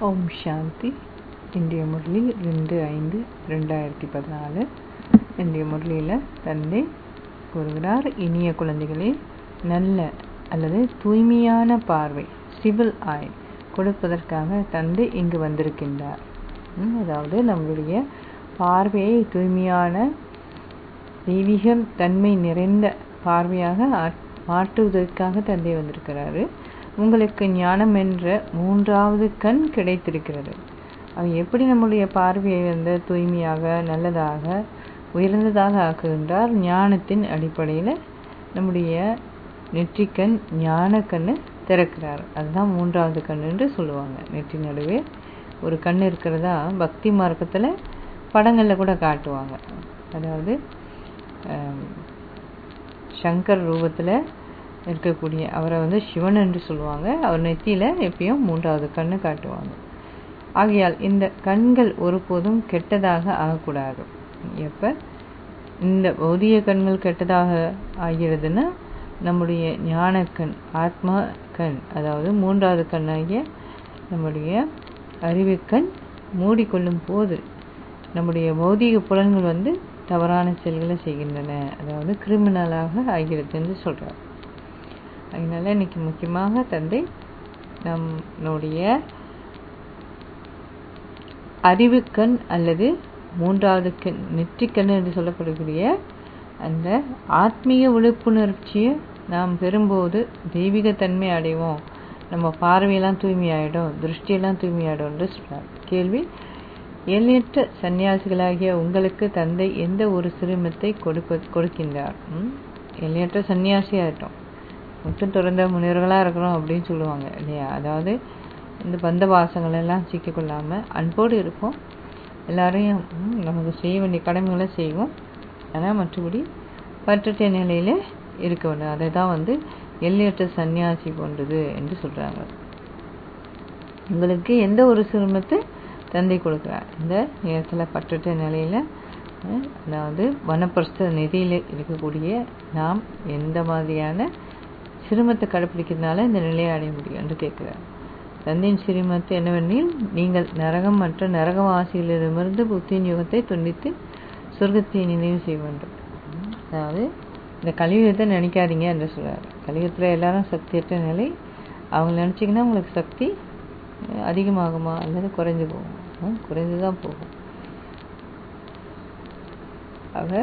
ஓம் சாந்தி இந்திய முரளி ரெண்டு ஐந்து ரெண்டாயிரத்தி பதினாலு இந்திய முரளியில் தந்தை கூறுகிறார் இனிய குழந்தைகளே நல்ல அல்லது தூய்மையான பார்வை சிவில் ஆய் கொடுப்பதற்காக தந்தை இங்கு வந்திருக்கின்றார் ம், அதாவது நம்மளுடைய பார்வையை தூய்மையான தெய்வீக தன்மை நிறைந்த பார்வையாக ஆட்- மாற்றுவதற்காக தந்தை வந்திருக்கிறாரு உங்களுக்கு ஞானம் என்ற மூன்றாவது கண் கிடைத்திருக்கிறது அது எப்படி நம்முடைய பார்வையை வந்து தூய்மையாக நல்லதாக உயர்ந்ததாக ஆக்குகின்றார் ஞானத்தின் அடிப்படையில் நம்முடைய நெற்றிக்கண் ஞான கண்ணு திறக்கிறார் அதுதான் மூன்றாவது கண் என்று சொல்லுவாங்க நெற்றி நடுவே ஒரு கண் இருக்கிறதா பக்தி மார்க்கத்தில் படங்களில் கூட காட்டுவாங்க அதாவது ஆம், சங்கர் ரூபத்தில் இருக்கக்கூடிய அவரை வந்து சிவன் என்று சொல்லுவாங்க அவர் நெத்தியில் எப்பயும் மூன்றாவது கண்ணு காட்டுவாங்க ஆகையால் இந்த கண்கள் ஒருபோதும் கெட்டதாக ஆகக்கூடாது எப்போ இந்த பௌதிக கண்கள் கெட்டதாக ஆகிறதுன்னா நம்முடைய ஞானக்கண் ஆத்மா கண் அதாவது மூன்றாவது கண்ணாகிய நம்முடைய அறிவுக்கண் மூடிக்கொள்ளும் போது நம்முடைய பௌதீக புலன்கள் வந்து தவறான செயல்களை செய்கின்றன அதாவது கிரிமினலாக ஆகிறது என்று சொல்றார் அதனால இன்னைக்கு முக்கியமாக தந்தை நம்மளுடைய அறிவுக்கண் அல்லது மூன்றாவது கண் நெற்றிக்கண் என்று சொல்லப்படக்கூடிய அந்த ஆத்மீக விழிப்புணர்ச்சியை நாம் பெறும்போது தெய்வீக தன்மை அடைவோம் நம்ம பார்வையெல்லாம் தூய்மையாயிடும் திருஷ்டியெல்லாம் தூய்மையாயிடும் என்று சொல்றார் கேள்வி எல்லையற்ற சன்னியாசிகளாகிய உங்களுக்கு தந்தை எந்த ஒரு சிறுமத்தை கொடுப்ப கொடுக்கின்றார் ம்? எல்லையற்ற சன்னியாசி ஆயிட்டோம் முற்றும் துறந்த முனிவர்களாக இருக்கிறோம் அப்படின்னு சொல்லுவாங்க இல்லையா அதாவது இந்த பந்த பாசங்கள் எல்லாம் சிக்கிக்கொள்ளாமல் அன்போடு இருப்போம் எல்லாரையும் ம், நமக்கு செய்ய வேண்டிய கடமைகளை செய்வோம் ஆனால் மற்றபடி பற்றற்ற நிலையில் இருக்க வேண்டும் அதை தான் வந்து எல்லையற்ற சன்னியாசி போன்றது என்று சொல்கிறாங்க உங்களுக்கு எந்த ஒரு சிரமத்தை தந்தை கொடுக்குறார் இந்த நேரத்தில் பற்றற்ற நிலையில் அஹ், அதாவது வனப்பிரஸ்த நிதியில் இருக்கக்கூடிய நாம் எந்த மாதிரியான சிரமத்தை கடைப்பிடிக்கிறதுனால இந்த நிலையை அடைய முடியும் என்று கேட்கிறார் தந்தையின் சிரமத்து என்னவெனில் நீங்கள் நரகம் மற்ற நரகவாசிகளிடமிருந்து புத்தியின் யுகத்தை துண்டித்து சொர்க்கத்தை நினைவு செய்ய வேண்டும் அதாவது இந்த கலியுகத்தை நினைக்காதீங்க என்று சொல்றாரு கலியுகத்தில் எல்லாரும் சக்தியற்ற நிலை அவங்க நினச்சிங்கன்னா உங்களுக்கு சக்தி அஹ், அதிகமாகுமா அல்லது குறைஞ்சு போகும் அஹ், குறைஞ்சு தான் போகும் ஆக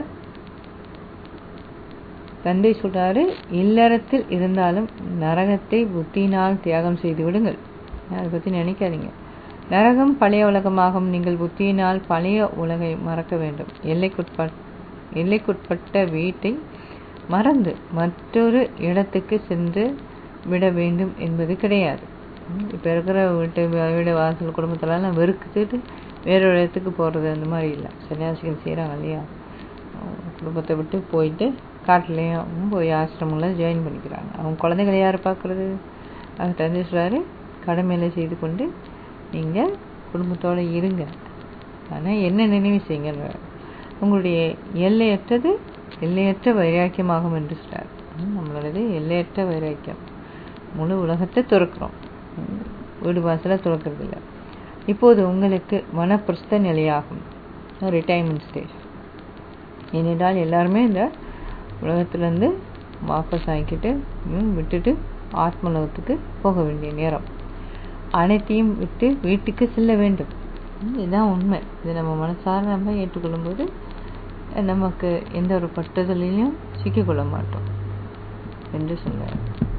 தந்தை சொல்றாரு இல்லறத்தில் இருந்தாலும் நரகத்தை புத்தியினால் தியாகம் செய்து விடுங்கள் அதை பற்றி நினைக்காதீங்க நரகம் பழைய உலகமாகும் நீங்கள் புத்தியினால் பழைய உலகை மறக்க வேண்டும் எல்லைக்குட்பட் எல்லைக்குட்பட்ட வீட்டை மறந்து மற்றொரு இடத்துக்கு சென்று விட வேண்டும் என்பது கிடையாது இப்போ இருக்கிற வீட்டு வீடு வாசல் குடும்பத்தெல்லாம் வெறுக்குத்துட்டு வேறொரு இடத்துக்கு போகிறது அந்த மாதிரி இல்லை சன்னியாசிகள் செய்கிறாங்க இல்லையா அவங்க குடும்பத்தை விட்டு போயிட்டு காட்டுலேயும் போய் ஆசிரமங்களில் ஜாயின் பண்ணிக்கிறாங்க அவங்க குழந்தைகளை யார் பார்க்குறது அது தந்தை சொல்கிறாரு கடமையில செய்து கொண்டு நீங்கள் குடும்பத்தோடு இருங்க ஆனால் என்ன நினைவு செய்யுங்க உங்களுடைய எல்லையற்றது எல்லையற்ற வைராக்கியமாகும் என்று சொல்கிறார் ம், நம்மளோடது எல்லையற்ற வைராக்கியம் முழு உலகத்தை துறக்கிறோம் ம், வீடு வாசலை துறக்கிறது இல்லை இப்போது உங்களுக்கு வனப்பிரஸ்த நிலையாகும் ரிட்டைர்மெண்ட் ஸ்டேஜ் ஏனென்றால் எல்லாருமே இந்த உலகத்துலேருந்து வாபஸ் ஆகிக்கிட்டு ம், விட்டுட்டு ஆத்மலோகத்துக்கு போக வேண்டிய நேரம் அனைத்தையும் விட்டு வீட்டுக்கு செல்ல வேண்டும் ம், இதுதான் உண்மை இது நம்ம மனசார நம்ம ஏற்றுக்கொள்ளும்போது அஹ், நமக்கு எந்த ஒரு பட்டுதலையும் சிக்கிக்கொள்ள மாட்டோம் என்று சொன்னார்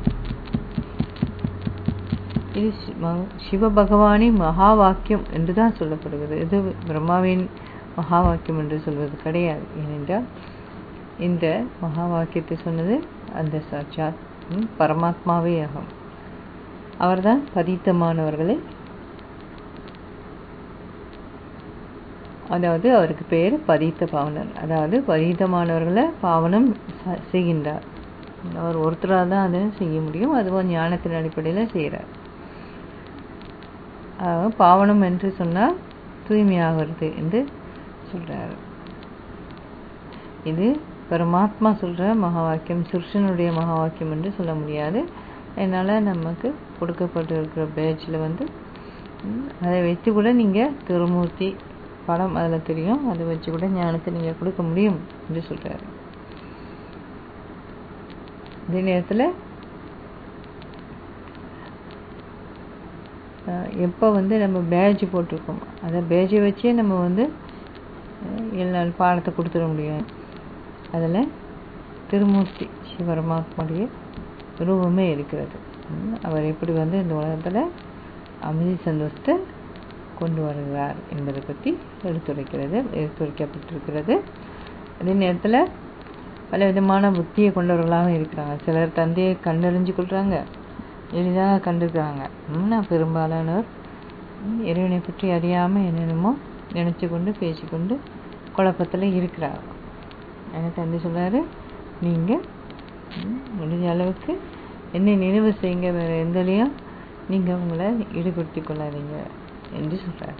இது சி- ம- சிவ பகவானின் மகா வாக்கியம் என்று தான் சொல்லப்படுகிறது இது பிரம்மாவின் மகா வாக்கியம் என்று சொல்வது கிடையாது ஏனென்றால் இந்த மகா வாக்கியத்தை சொன்னது அந்த சாட்சாத் ம், பரமாத்மாவே ஆகும் அவர்தான் பதித்தமானவர்களை அதாவது அவருக்கு பேர் பதித்த பாவனர் அதாவது பதித்தமானவர்களை பாவனம் ச- செய்கின்றார் அவர் ஒருத்தராக தான் அதை செய்ய முடியும் அதுவும் ஞானத்தின் அடிப்படையில் செய்கிறார் ஆக, பாவனம் என்று சொன்னால் தூய்மையாகிறது என்று சொல்றார் இது பரமாத்மா சொல்ற மகா வாக்கியம் சிருஷனுடைய மகா வாக்கியம் என்று சொல்ல முடியாது அதனால நமக்கு கொடுக்கப்பட்டிருக்கிற பேஜில் வந்து ம், அதை வச்சு கூட நீங்கள் திருமூர்த்தி படம் அதில் தெரியும் அதை வச்சு கூட ஞானத்தை நீங்கள் கொடுக்க முடியும் என்று சொல்கிறாரு அதே நேரத்தில் எப்போ வந்து நம்ம பேட்ஜ் போட்டிருக்கோம் அதை பேட்ஜை வச்சே நம்ம வந்து அஹ், எல்லா பாடத்தை கொடுத்துட முடியும் அதில் திருமூர்த்தி சிவபரமாத்மாவுடைய ரூபமே இருக்கிறது ம், அவர் எப்படி வந்து இந்த உலகத்தில் அமைதி சந்தோஷத்தை கொண்டு வருகிறார் என்பதை பற்றி எடுத்துரைக்கிறது எடுத்துரைக்கப்பட்டிருக்கிறது அதே நேரத்தில் பல விதமான புத்தியை கொண்டவர்களாக இருக்கிறாங்க சிலர் தந்தையை கண்டறிஞ்சு கொள்கிறாங்க எளிதாக கண்டுக்கிறாங்க இன்னும் பெரும்பாலானோர் ம், இறைவனை பற்றி அறியாமல் என்னென்னமோ நினச்சி கொண்டு பேசிக்கொண்டு குழப்பத்தில் இருக்கிறாங்க எனக்கு தந்தை சொல்றாரு நீங்கள் முடிஞ்ச அளவுக்கு என்னை நினைவு செய்யுங்க வேறு எந்தலையும் நீங்கள் உங்களை ஈடுபடுத்திக் கொள்ளாதீங்க என்று சொல்கிறார்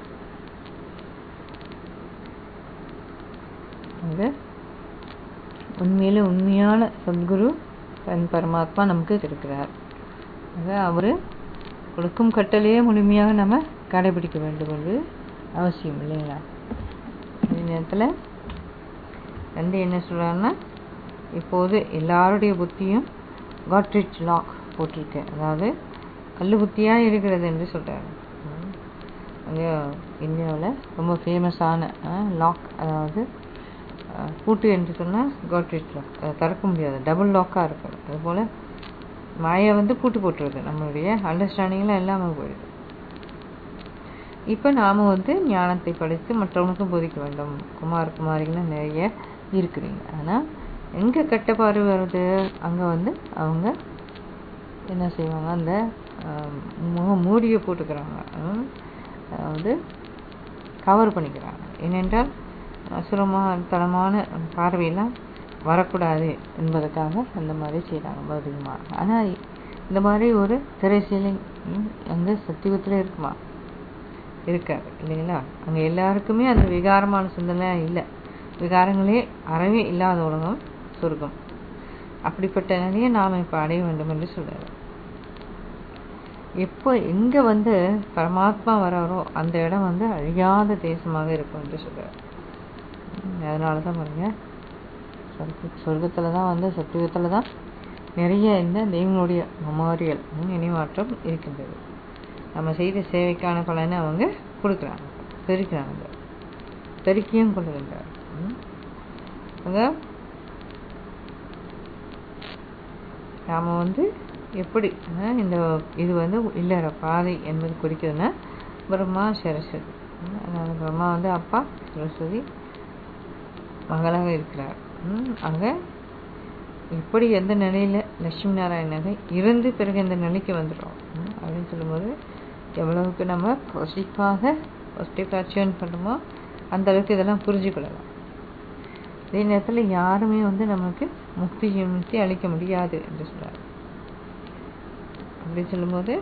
அது உண்மையில உண்மையான சத்குரு தன் பரமாத்மா நமக்கு இருக்கிறார் ஆக அவர் கொடுக்கும் கட்டளையே முழுமையாக நம்ம கடைபிடிக்க வேண்டும் என்று அவசியம் இல்லைங்களா அதே நேரத்தில் தந்தை என்ன சொல்கிறாருன்னா இப்போது எல்லாருடைய புத்தியும் காட்ரிச் லாக் போட்டிருக்கேன் அதாவது கல் புத்தியாக இருக்கிறது என்று சொல்கிறாரு அங்கே இந்தியாவில் ரொம்ப ஃபேமஸான லாக் அதாவது அஹ், பூட்டு என்று சொன்னால் காட்ரிச் லாக் அதை திறக்க முடியாது டபுள் லாக்காக இருக்கும் அதுபோல் மாயை வந்து பூட்டு போட்டுருது நம்மளுடைய அண்டர்ஸ்டாண்டிங்லாம் இல்லாமல் போயிடுது இப்போ நாம் வந்து ஞானத்தை படித்து மற்றவங்களுக்கும் போதிக்க வேண்டும் குமார் குமாரிகள்லாம் நிறைய இருக்கிறீங்க ஆனால் எங்கே கட்டப்பாடு வருது அங்கே வந்து அவங்க என்ன செய்வாங்க அந்த ஆம், முக மூடியை போட்டுக்கிறாங்க ம், அதாவது கவர் பண்ணிக்கிறாங்க ஏனென்றால் அசுரமானத்தனமான பார்வையெல்லாம் வரக்கூடாது என்பதற்காக அந்த மாதிரி செய்கிறாங்க பௌதிகமாக ஆனால் இந்த மாதிரி ஒரு திரைசீலை அங்கே சத்தியத்தில் இருக்குமா இருக்காது இல்லைங்களா அங்கே எல்லாருக்குமே அந்த விகாரமான சிந்தனை இல்லை விகாரங்களே அறவே இல்லாத உலகம் சொர்க்கம் அப்படிப்பட்ட நிலையை நாம் இப்போ அடைய வேண்டும் என்று சொல்றாரு எப்போ எங்கே வந்து பரமாத்மா வராரோ அந்த இடம் வந்து அழியாத தேசமாக இருக்கும் என்று சொல்றாரு அதனால தான் பாருங்க சொர்க்க சொர்க்கத்தில் தான் வந்து சத்தியுகத்தில் தான் நிறைய இந்த தெய்வங்களுடைய மெமோரியல் நினைவாற்றம் இருக்கின்றது நம்ம செய்த சேவைக்கான பலனை அவங்க கொடுக்குறாங்க பெருக்கிறாங்க பெருக்கியும் கொள்ளுகின்றார் ம். அவங்க நாம் வந்து எப்படி அஹ், இந்த இது வந்து இல்லற பாதை என்பது குறிக்கிறதுனா பிரம்மா சரஸ்வதி ம், அதனால பிரம்மா வந்து அப்பா சரஸ்வதி மகளாக இருக்கிறார் ம், அங்க எப்படி எந்த நிலையில லட்சுமி நாராயணனாக இருந்து பிறகு இந்த நிலைக்கு வந்துடும் ம், அப்படின்னு சொல்லும்போது எவ்வளவுக்கு நம்ம பாசிட்டிவாக பாசிட்டிவ் அச்சீவ் பண்ணுறோமோ அந்த அளவுக்கு இதெல்லாம் புரிஞ்சுக்கொள்ளலாம் அதே நேரத்தில் யாருமே வந்து நமக்கு முக்தி முக்தி அளிக்க முடியாது என்று சொல்றார் அப்படி சொல்லும்போது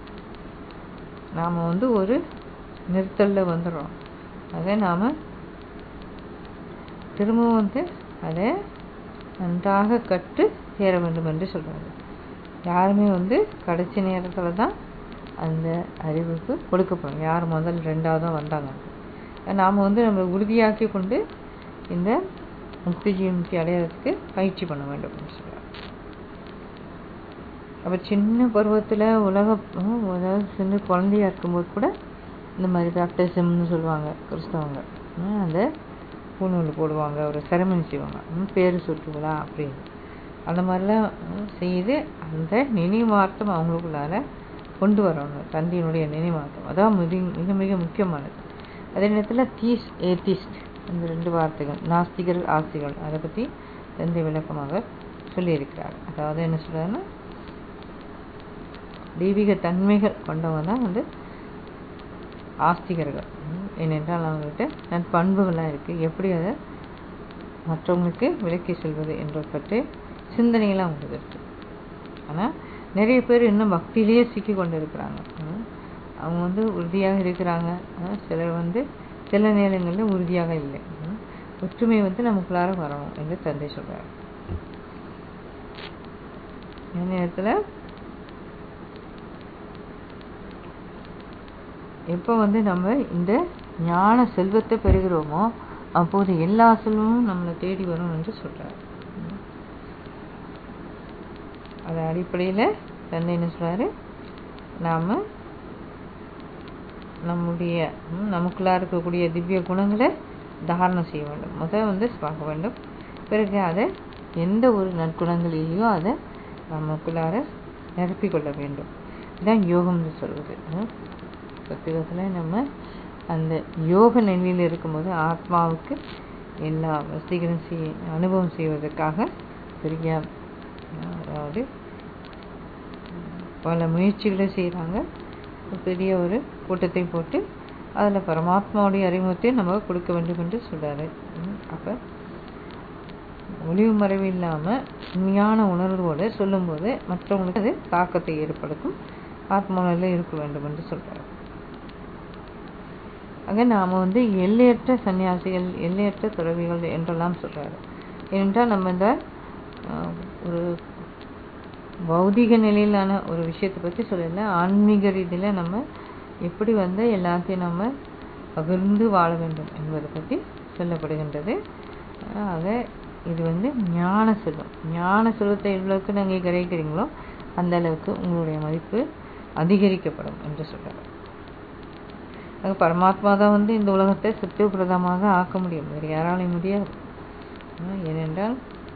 நாம் வந்து ஒரு நிறுத்தலில் வந்துடுறோம் அதை நாம் திரும்பவும் வந்து அதை நன்றாக கற்று சேர வேண்டும் என்று சொல்கிறாரு யாருமே வந்து கடைசி நேரத்தில் தான் அந்த அறிவுக்கு கொடுக்கப்படும் யார் முதல் ரெண்டாவதாக வந்தாங்க நாம் வந்து நம்ம உறுதியாக்கி கொண்டு இந்த முக்தி ஜீவன்முக்தி அடையிறதுக்கு பயிற்சி பண்ண வேண்டும் என்று சொல்கிறார் அப்போ சின்ன பருவத்தில் உலக ஹம், அதாவது சின்ன குழந்தையா இருக்கும்போது கூட இந்த மாதிரி பேப்டிசம்னு சொல்லுவாங்க கிறிஸ்தவங்க ஹம், அந்த பூநூல் போடுவாங்க ஒரு செரமனி செய்வாங்க ஹம், பேர் சுட்டு விழா அப்படின்னு அந்த மாதிரிலாம் ஹம், செய்து அந்த நினைவார்த்தம் அவங்களுக்குள்ளார கொண்டு வரணும் தந்தையினுடைய நினைவார்த்தம் அதான் மிக மிக மிக முக்கியமானது அதே நேரத்தில் தீஸ் ஏத்திஸ்ட் இந்த ரெண்டு வார்த்தைகள் நாஸ்திகர் ஆஸ்திகள் அதை பற்றி தந்தை விளக்கமாக சொல்லியிருக்கிறார் அதாவது என்ன சொல்றாருன்னா தெய்வீக தன்மைகள் கொண்டவங்க தான் வந்து ஆஸ்திகர்கள் ம், ஏனென்றால் அவங்கள்ட்ட நற்பண்புகள்லாம் இருக்குது எப்படி அதை மற்றவங்களுக்கு விளக்கி செல்வது என்ற பற்றி சிந்தனைகள்லாம் அவங்களுக்கு இருக்குது ஆனால் நிறைய பேர் இன்னும் பக்தியிலேயே சிக்கி கொண்டு இருக்கிறாங்க ம், அவங்க வந்து உறுதியாக இருக்கிறாங்க ஆ, சிலர் வந்து சில நேரங்களில் உறுதியாக இல்லை ம், ஒற்றுமை வந்து நமக்குள்ளார வரணும் என்று தந்தை சொல்கிறார் இந்த நேரத்தில் எப்போ வந்து நம்ம இந்த ஞான செல்வத்தை பெறுகிறோமோ அப்போது எல்லா செல்வமும் நம்மளை தேடி வரும் என்று சொல்றார் அது அடிப்படையில் தந்தை என்ன சொல்றாரு நாம நம்முடைய ம், நமக்குள்ளா இருக்கக்கூடிய திவ்ய குணங்களை தாரணம் செய்ய வேண்டும் முதல் வந்து பார்க்க வேண்டும் பிறகு அதை எந்த ஒரு நற்குணங்களிலேயோ அதை நமக்குள்ளார நிரப்பிக் கொள்ள வேண்டும் இதுதான் யோகம்னு சொல்வது ம். சத்தியத்தில் நம்ம அந்த யோக நிலையில் இருக்கும்போது ஆத்மாவுக்கு எல்லா வசதிகளும் செய் அனுபவம் செய்வதற்காக பெரிய அதாவது பல முயற்சிகளை செய்கிறாங்க பெரிய ஒரு கூட்டத்தை போட்டு அதில் பரமாத்மாவுடைய அறிமுகத்தை நம்ம கொடுக்க வேண்டும் என்று சொல்கிறாரு அப்போ ஒளிவு மறைவு இல்லாமல் உண்மையான உணர்வோடு சொல்லும்போது மற்றவங்களுக்கு அது தாக்கத்தை ஏற்படுத்தும் ஆத்மாவில் இருக்க வேண்டும் என்று சொல்கிறார் ஆக நாம் வந்து எல்லையற்ற சன்னியாசிகள் எல்லையற்ற துறவிகள் என்றெல்லாம் சொல்கிறாரு ஏனென்றால் நம்ம இந்த ஆஹ், ஒரு பௌதிக நிலையிலான ஒரு விஷயத்தை பற்றி சொல்லல ஆன்மீக ரீதியில் நம்ம எப்படி வந்து எல்லாத்தையும் நம்ம பகிர்ந்து வாழ வேண்டும் என்பதை பற்றி சொல்லப்படுகின்றது ஆஹ், ஆக இது வந்து ஞான செல்வம் ஞான செல்வத்தை எவ்வளவுக்கு நீங்கள் கிரகிக்கிறீங்களோ அந்த அளவுக்கு உங்களுடைய மதிப்பு அதிகரிக்கப்படும் என்று சொல்கிறார் அது பரமாத்மா தான் வந்து இந்த உலகத்தை சத்தியபிரதமாக ஆக்க முடியும் வேறு யாராலையும் முடியாது ஆஹ் ஏனென்றால்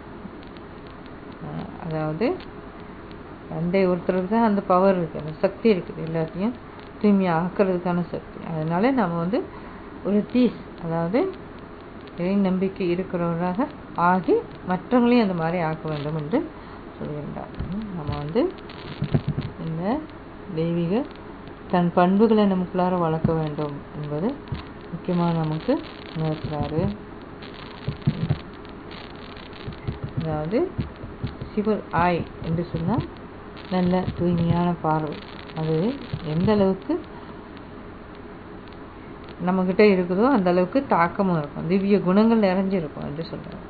ஆஹ் அதாவது தந்தை ஒருத்தருக்கு தான் அந்த பவர் இருக்குது அந்த சக்தி இருக்குது எல்லாத்தையும் தூய்மையாக ஆக்கிறதுக்கான சக்தி அதனால நம்ம வந்து ஒரு தீஸ் அதாவது இறை நம்பிக்கை இருக்கிறவராக ஆகி மற்றவங்களையும் அந்த மாதிரி ஆக்க வேண்டும் என்று சொல்கின்றார் உம் நம்ம வந்து இந்த தெய்வீக தன் பண்புகளை நமக்குள்ளார வளர்க்க வேண்டும் என்பது முக்கியமாக நமக்கு உணர்த்துறாரு அதாவது சிவர் ஆய் என்று சொன்னால் நல்ல தூய்மையான பார்வை அது எந்த அளவுக்கு நம்மக்கிட்ட இருக்குதோ அந்த அளவுக்கு தாக்கமும் இருக்கும் திவ்ய குணங்கள் நிறைஞ்சிருக்கும் என்று சொல்கிறார்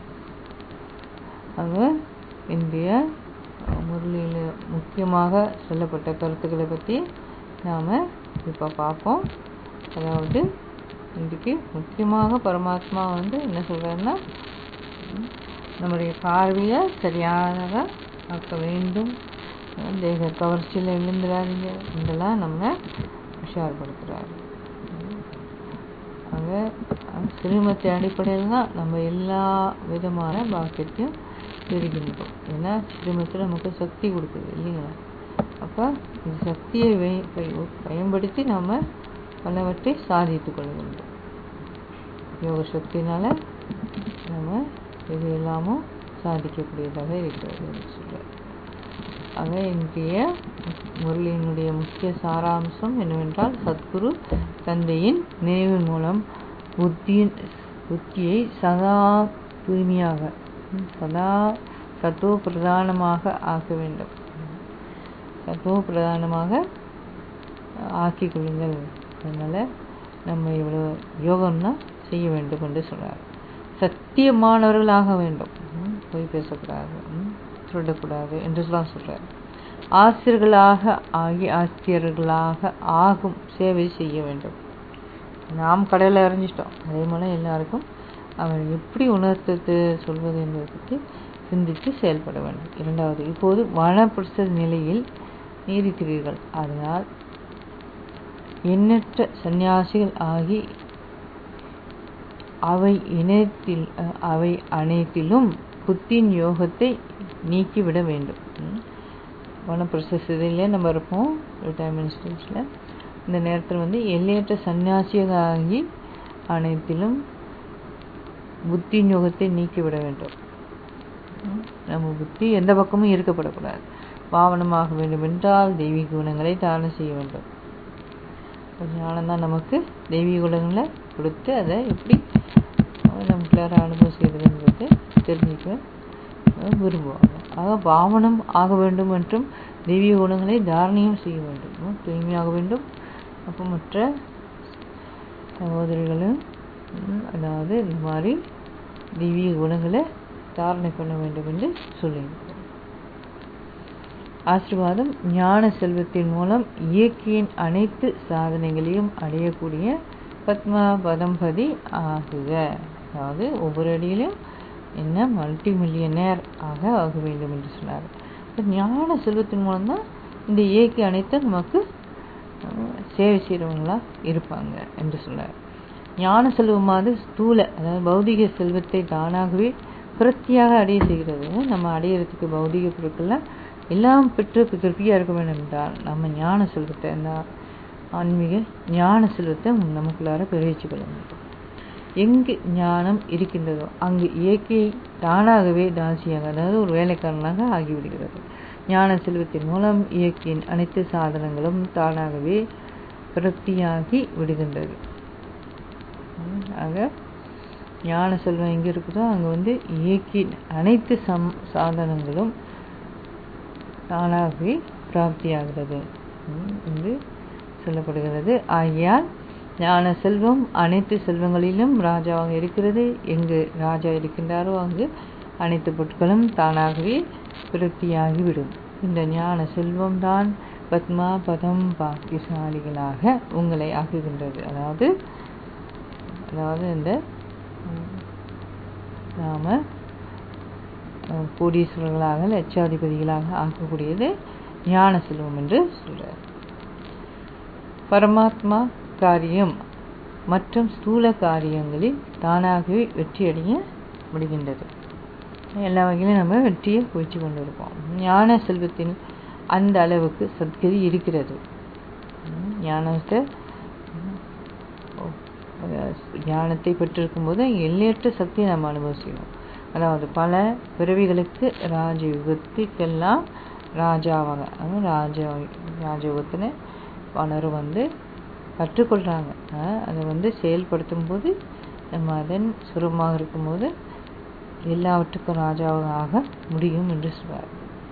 ஆக இந்திய முரளியில் முக்கியமாக சொல்லப்பட்ட கருத்துக்களை பற்றி நாம் இப்போ பார்ப்போம் அதாவது இன்றைக்கு முக்கியமாக பரமாத்மா வந்து என்ன சொல்கிறாருன்னா நம்முடைய பார்வையை சரியாக ஆக்க வேண்டும் தேக கவர்ச்சியில் விழுந்துடாதீங்க இதெல்லாம் நம்ம உஷார்படுத்துகிறாரு ஆக சிறுமத்தை அடிப்படையில் தான் நம்ம எல்லா விதமான பாக்கியத்தையும் பெறுகின்றோம் ஏன்னா சிறுமத்தில் நமக்கு சக்தி கொடுக்குது இல்லைங்களா அப்போ இந்த சக்தியை வை- பய- பயன்படுத்தி நாம் பலவற்றை சாதித்து கொள்ள வேண்டும் யோக சக்தினால நம்ம இது எல்லாமும் சாதிக்கக்கூடியதாக இருக்கிறது என்று சொல்றார் ஆக இன்றைய முரளியினுடைய முக்கிய சாராம்சம் என்னவென்றால் சத்குரு தந்தையின் நினைவின் மூலம் புத்தியின் புத்தியை சதா தூய்மையாக ம், சதா சத்துவ பிரதானமாக ஆக்க வேண்டும் சத்துவ பிரதானமாக ஆக்கிக் கொள்ளுங்கள் அதனால் நம்ம இவ்வளோ யோகம்னா செய்ய வேண்டும் என்று சொல்றார் சத்தியமானவர்களாக வேண்டும் ம், பொய் பேசக்கூடாது ம், திருடக்கூடாது என்றுலாம் சொல்றார் ஆசிரியர்களாக ஆகி ஆசிரியர்களாக ஆகும் சேவை செய்ய வேண்டும் நாம் கடலில் இறஞ்சிட்டோம் அதே போல் எல்லாருக்கும் அவர் எப்படி உணர்த்தது சொல்வது என்பதை பற்றி சிந்தித்து செயல்பட வேண்டும் இரண்டாவது இப்போது வனப்பிரச நிலையில் நீடிக்கிறீர்கள் அதனால் எண்ணற்ற சந்நியாசிகள் ஆகி அவை இணையத்தில் அஹ், அவை அனைத்திலும் புத்தின் யோகத்தை நீக்கிவிட வேண்டும் ம். வனப்பிரச இதிலே நம்ம இருப்போம் ரிட்டையர்மெண்ட் ஸ்டேஜில் இந்த நேரத்தில் வந்து எல்லையற்ற சந்நியாசியாக ஆகி அனைத்திலும் புத்தியின் யோகத்தை நீக்கிவிட வேண்டும் ம். நம்ம புத்தி எந்த பக்கமும் இருக்கப்படக்கூடாது பாவனமாக வேண்டும் என்றால் தெய்வீக குணங்களை தாரணம் செய்ய வேண்டும் ஞானம் தான் நமக்கு தெய்வீக குணங்களை கொடுத்து அதை எப்படி நமக்குள்ளார அனுபவம் செய்வதுன்றது தெரிஞ்சுக்க அஹ், விரும்புவாங்க ஆக பாவனம் ஆக வேண்டும் மற்றும் தெய்வீக குணங்களை தாரணையும் செய்ய வேண்டும் ம், தூய்மையாக வேண்டும் அப்போ மற்ற சகோதரிகளும் ம், அதாவது இந்த மாதிரி தெய்வீக குணங்களை தாரணை பண்ண வேண்டும் என்று சொல்லியிருக்கிறோம் ஆசீர்வாதம் ஞான செல்வத்தின் மூலம் இயற்கையின் அனைத்து சாதனைகளையும் அடையக்கூடிய பத்மா பதம்பதி ஆகுக அதாவது ஒவ்வொரு அடியிலும் என்ன மல்டி மில்லியனர் ஆக ஆக வேண்டும் என்று சொன்னார் இப்ப ஞான செல்வத்தின் மூலம் தான் இந்த இயற்கை அனைத்தும் நமக்கு அஹ், சேவை செய்கிறவங்களா இருப்பாங்க என்று சொன்னார் ஞான செல்வமாவது ஸ்தூல அதாவது பௌதிக செல்வத்தை தானாகவே பிரத்தியாக அடைய செய்கிறது நம்ம அடையிறதுக்கு பௌதிக பொருட்கள்லாம் எல்லாம் பெற்று திருப்தியாக இருக்க வேண்டும் என்றால் நம்ம ஞான செல்வத்தை இந்த ஆன்மீக ஞான செல்வத்தை நமக்குள்ளார பெருகிச்சு கொள்ள வேண்டும் எங்கு ஞானம் இருக்கின்றதோ அங்கு இயற்கை தானாகவே தாசியாக அதாவது ஒரு வேலைக்காரனாக ஆகிவிடுகிறது ஞான செல்வத்தின் மூலம் இயற்கையின் அனைத்து சாதனங்களும் தானாகவே பிரத்தியாகி விடுகின்றது ம், ஆக ஞான செல்வம் எங்கே இருக்குதோ அங்கே வந்து இயற்கையின் அனைத்து சம் சாதனங்களும் தானாகவே பிராப்தியாகிறது ம், என்று சொல்லப்படுகிறது ஆகையால் ஞான செல்வம் அனைத்து செல்வங்களிலும் ராஜாவாக இருக்கிறது எங்கு ராஜா இருக்கின்றாரோ அங்கு அனைத்து பொருட்களும் தானாகவே விருத்தியாகிவிடும் இந்த ஞான செல்வம் தான் பத்மா பதம் பாக்கியசாலிகளாக உங்களை ஆக்குகின்றது அதாவது அதாவது இந்த ம், நாம அஹ், கோடீஸ்வரர்களாக லட்சாதிபதிகளாக ஆக்கக்கூடியது ஞான செல்வம் என்று சொல்றார் பரமாத்மா காரியம் மற்றும் ஸ்தூல காரியங்களில் தானாகவே வெற்றியடைய முடிகின்றது எல்லா வகையிலும் நம்ம வெற்றியை குவிச்சு கொண்டு இருப்போம் ஞான செல்வத்தின் அந்த அளவுக்கு சத்கதி இருக்கிறது ம், ஞானத்தை ம், ஓ, அஹ், ஞானத்தை பெற்றிருக்கும் போது எல்லையற்ற சக்தியை நம்ம அனுபவிக்கணும் அதாவது பல பிறவிகளுக்கு ராஜயுகத்துக்கெல்லாம் ராஜாவாக அதாவது ராஜா ராஜயுகத்தில் பலரும் வந்து கற்றுக்கொள்கிறாங்க அதை வந்து செயல்படுத்தும் போது நம்ம அதன் சுரமாக இருக்கும்போது எல்லாவற்றுக்கும் ராஜாவாக ஆக முடியும் என்று சொல்வார்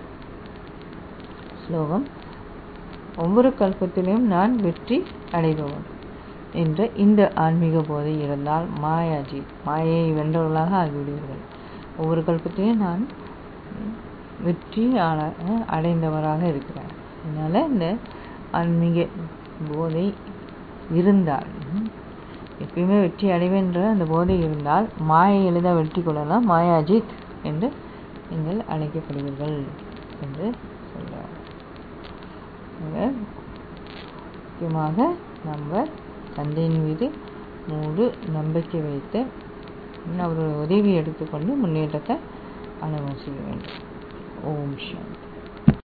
ஸ்லோகம் ஒவ்வொரு கல்பத்திலும் நான் வெற்றி அடைபவன் என்ற இந்த ஆன்மீக போதை இருந்தால் மாயாஜி மாயையை வென்றவர்களாக ஆகிவிடுவீர்கள் ஒவ்வொரு கல்பத்திலையும் நான் ம், வெற்றி ஆள- அஹ், அடைந்தவராக இருக்கிறேன் அதனால் இந்த ஆன்மீக போதை இருந்தால் ம், எப்பயுமே வெற்றி அடைவேன்ற அந்த போதை இருந்தால் மாயை எளிதாக வெற்றி கொள்ளலாம் மாயாஜித் என்று நீங்கள் அழைக்கப்படுவீர்கள் என்று சொல்கிறார் ஆக, முக்கியமாக நம்ம தந்தையின் மீது முழு நம்பிக்கை வைத்து அவருடைய உதவி எடுத்துக்கொண்டு முன்னேற்றத்தை அனுபவிக்க வேண்டும் ஓம் சாந்தி